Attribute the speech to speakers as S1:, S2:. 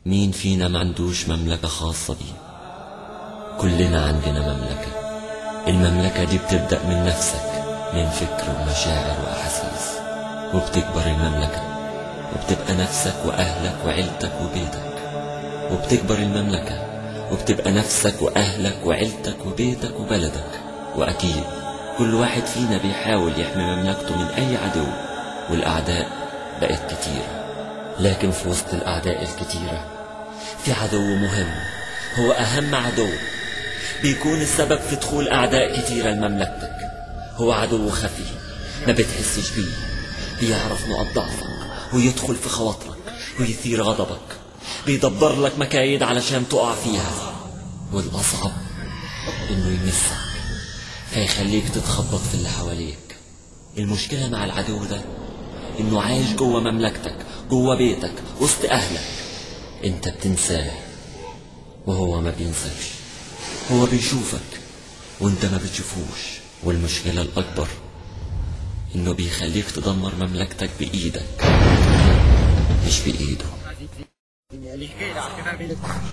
S1: مين فينا ما عندوش مملكة خاصة بيه كلنا عندنا مملكة المملكة دي بتبدأ من نفسك من فكر ومشاعر وأحاسيس وبتكبر المملكة وبتبقى نفسك وأهلك وعيلتك وبيتك وبتكبر المملكة وبتبقى نفسك وأهلك وعيلتك وبيتك وبلدك وأكيد كل واحد فينا بيحاول يحمي مملكته من أي عدو والأعداء بقت كتيرة لكن في وسط الأعداء الكتيرة في عدو مهم هو أهم عدو بيكون السبب في دخول أعداء كتيرة لمملكتك هو عدو خفي ما بتحسش بيه بيعرف نقط ضعفك ويدخل في خواطرك ويثير غضبك بيدبر لك مكايد علشان تقع فيها والأصعب إنه يمسك فيخليك تتخبط في اللي حواليك المشكلة مع العدو ده إنه عايش جوه مملكتك جوه بيتك وسط أهلك أنت بتنساه وهو ما بينساش هو بيشوفك وانت ما بتشوفوش والمشكلة الأكبر إنه بيخليك تدمر مملكتك بإيدك مش بإيده